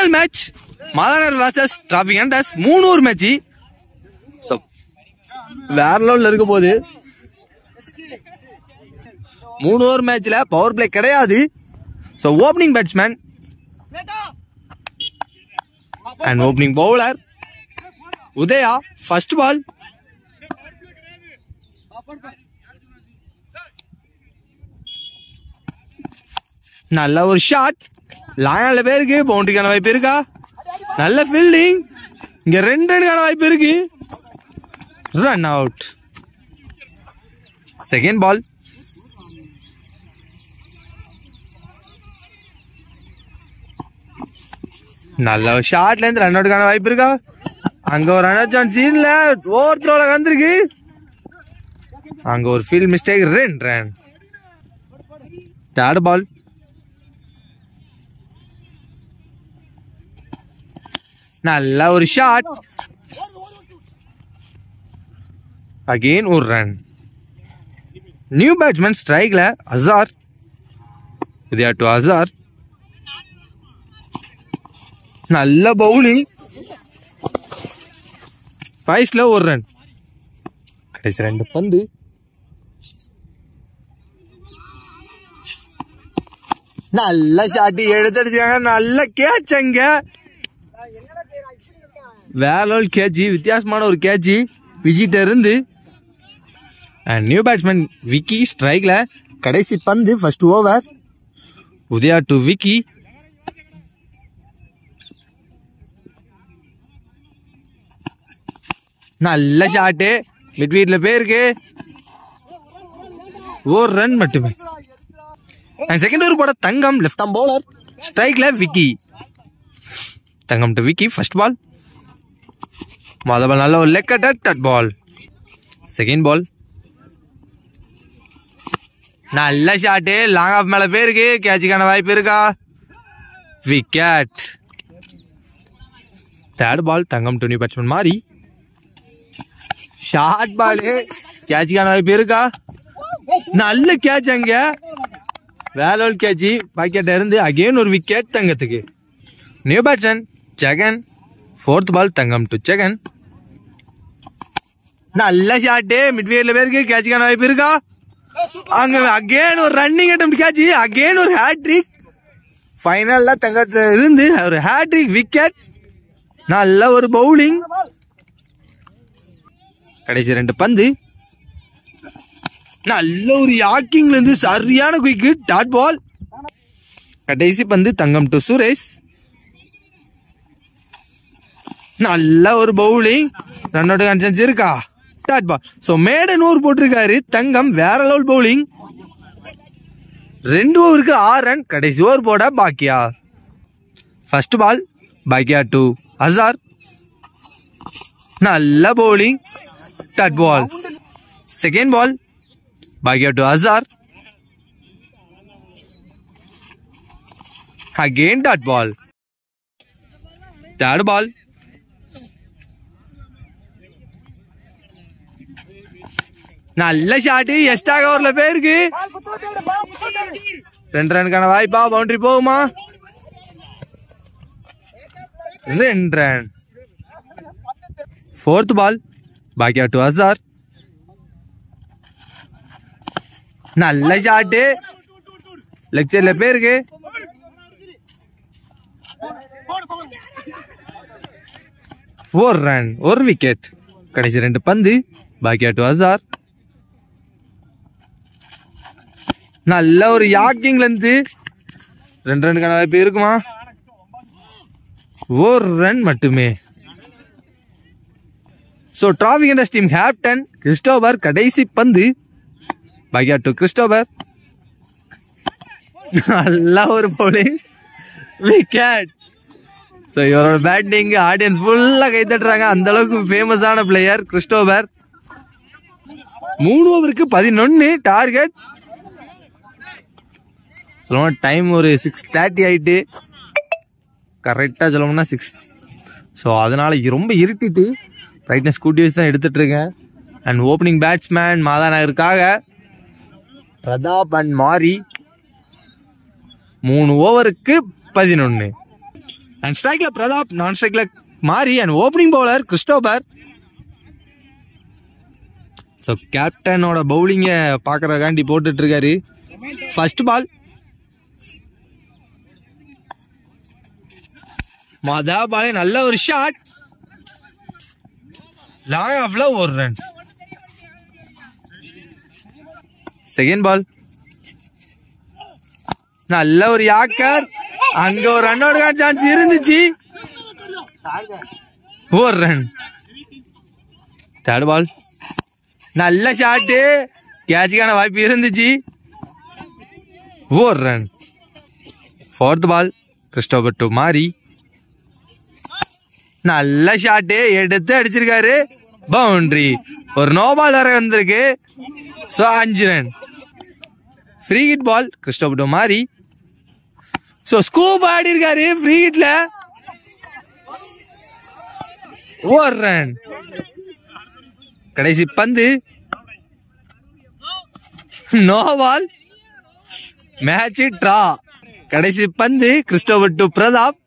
final match மாதானர் versus traffic hunters மூணு ஒரு மேட்ச் ஸோ வேற லெவலில் இருக்க போகுது மூணு ஓவர் மேட்ச்ல பவர் பிளே கிடையாது so opening batsman and opening bowler Udaya first ball நல்ல ஒரு ஷாட் லாயால பேருக்கு பவுண்டரிக்கான வாய்ப்பு இருக்கா நல்ல ஃபீல்டிங் இங்க ரெண்டு ரனுக்கான வாய்ப்பு இருக்கு ரன் அவுட் செகண்ட் பால் நல்ல ஒரு ஷாட்ல இருந்து ரன் அவுட்டுக்கான வாய்ப்பு இருக்கா அங்க ஒரு ரன் அவுட் சான்ஸ் இல்ல ஓவர் த்ரோல வந்திருக்கு அங்க ஒரு ஃபீல்ட் மிஸ்டேக் ரெண்டு ரன் தேர்ட் பால் நல்ல ஒரு ஷாட் அகெயின் ஒரு ரன் நியூ பேட்ஸ்மேன் ஸ்ட்ரைக்ல அசார் இது டு அசார் நல்ல பவுலிங் வயசுல ஒரு ரன் கடைசி ரெண்டு பந்து நல்ல ஷாட் எடுத்தடிச்சாங்க நல்ல கேட்ச் அங்க வேற கேட்ச் வித்தியாசமான ஒரு கேட்ச் விஜிட்ட இருந்து அண்ட் நியூ பேட்ஸ்மேன் விக்கி ஸ்ட்ரைக்ல கடைசி பந்து first over Udaya to Vicky நல்ல ஷாட்டு மிட் வீட்ல போயிருக்கு ஒரு ரன் மட்டுமே அண்ட் செகண்ட் ஓவர் போட தங்கம் லெஃப்ட் ஆம் பவுலர் ஸ்ட்ரைக்ல Vicky Thangam to Vicky first ball மொத பால் நல்ல ஒரு leg at dot ball second ball நல்ல ஷாட்டு லாங் ஆஃப் மேல போயிருக்கு கேட்சுக்கான வாய்ப்பு இருக்கா wicket third ball Thangam to new batsman Mari short ball கேட்சுக்கான வாய்ப்பு இருக்கா நல்ல கேட்ச் அங்க வேற ஒரு கேட்ச் பாக்கெட் இருந்து அகைன் ஒரு விக்கெட் தங்கத்துக்கு new batsman Jagan fourth ball Thangam to Jagan நல்ல ஷாட்டு மிட்வியர்ல பேருக்கு கேட்சுக்கான வாய்ப்பு இருக்கா அங்க அகைன் ஒரு ரன்னிங் அட்டம் கேட்ச் அகைன் ஒரு ஹேட்ரிக் ஃபைனல்ல தங்கத்துல இருந்து ஒரு ஹேட்ரிக் விக்கெட் நல்ல ஒரு பவுலிங் கடைசி ரெண்டு பந்து நல்ல ஒரு யாக்கிங்ல இருந்து சரியான குயிக்கு டாட் பால் கடைசி பந்து தங்கம் டு சுரேஷ் நல்ல ஒரு பவுலிங் ரன் அவுட் கன்சன்ஸ் இருக்கா டாட் பால் ஸோ மேட நூறு போட்டிருக்காரு தங்கம் வேற லெவல் பவுலிங் ரெண்டு ஓவருக்கு ஆறு ரன் கடைசி ஓவர் போட பாக்கியா ஃபர்ஸ்ட் பால் பாக்கியா டு அசார் நல்ல bowling dot ball second ball பாக்கியா to Azhar again dot ball third ball நல்ல ஷாட்டு எக்ஸ்ட்ரா கவர்ல போயிருக்கு ரெண்டு ரனுக்கான வாய்ப்பா பவுண்டரி போகுமா ரெண்டு ரன் ஃபோர்த் பால் பாக்கியா டு அசார் நல்ல ஷாட்டு லெக்சர்ல பேருக்கு ஒரு ரன் ஒரு விக்கெட் கடைசி ரெண்டு பந்து பாக்கியா டு அசார் நல்ல ஒரு யாக்கிங்ல இருந்து ரெண்டு ரனுக்கான வாய்ப்பு இருக்குமா ஒரு ரன் மட்டுமே ஸோ டிராபிக் இந்த டீம் கேப்டன் கிறிஸ்டோபர் கடைசி பந்து பாக்கியா டு கிறிஸ்டோபர் நல்ல ஒரு பவுலிங் விக்கெட் ஸோ இவரோட பேட்டிங் ஆடியன்ஸ் ஃபுல்லாக கை தட்டுறாங்க அந்த அளவுக்கு ஃபேமஸான பிளேயர் கிறிஸ்டோபர் மூணு ஓவருக்கு பதினொன்று டார்கெட் சொல்லணும் டைம் ஒரு சிக்ஸ் தேர்ட்டி ஆயிட்டு கரெக்டாக சொல்லணும்னா சிக்ஸ் ஸோ அதனால ரொம்ப இருட்டிட்டு ரைட்னஸ் கூட்டி வச்சு தான் எடுத்துட்டு இருக்கேன் அண்ட் ஓப்பனிங் பேட்ஸ்மேன் மாதாநகருக்காக பிரதாப் அண்ட் மாரி மூணு ஓவருக்கு பதினொன்று அண்ட் ஸ்ட்ரைக்ல பிரதாப் நான் ஸ்ட்ரைக்ல Mari and opening bowler Christopher so கேப்டனோட பவுலிங்கை பார்க்கறதுக்காண்டி போட்டுட்டு இருக்காரு ஃபர்ஸ்ட் பால் மொத பாலே நல்ல ஒரு ஷாட் லாங் ஆஃப்ல ஒரு ரன் செகண்ட் பால் நல்ல ஒரு யாக்கர் அங்க ஒரு ரன்னோட சான்ஸ் இருந்துச்சு ஒரு ரன் தேர்ட் பால் நல்ல ஷாட்டு கேட்சுக்கான வாய்ப்பு இருந்துச்சு ஒரு run fourth ball Christopher to Mari நல்ல ஷாட்டு எடுத்து அடிச்சிருக்காரு பவுண்டரி ஒரு நோ பால் வர வந்திருக்கு ஸோ அஞ்சு run free hit ball Christopher to Mari so scoop ஆடி இருக்காரு ஃப்ரீ ஹிட்ல ஒரு ரன் கடைசி பந்து நோ பால் மேட்ச் ட்ரா கடைசி பந்து கிறிஸ்டோபர் டு பிரதாப்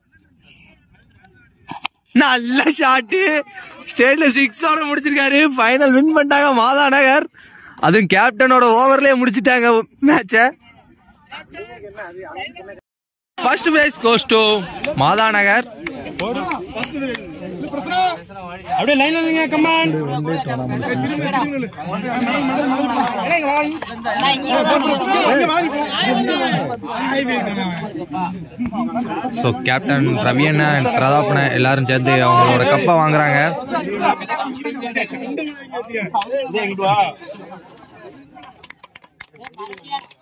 நல்ல ஷாட்டு ஸ்டேட்ல சிக்ஸோட முடிச்சிருக்காரு ஃபைனல் வின் பண்ணிட்டாங்க மாதா நகர் அதுவும் கேப்டனோட ஓவர்லயே முடிச்சிட்டாங்க மேட்ச first prize goes to Matha Nagar அப்படியே லைன்ல இருங்க கமான் ஸோ கேப்டன் ரவி அண்ணா and பிரதாப் அண்ணா எல்லாரும் சேர்ந்து அவங்களோட கப்பை வாங்குறாங்க இங்கிட்டு வா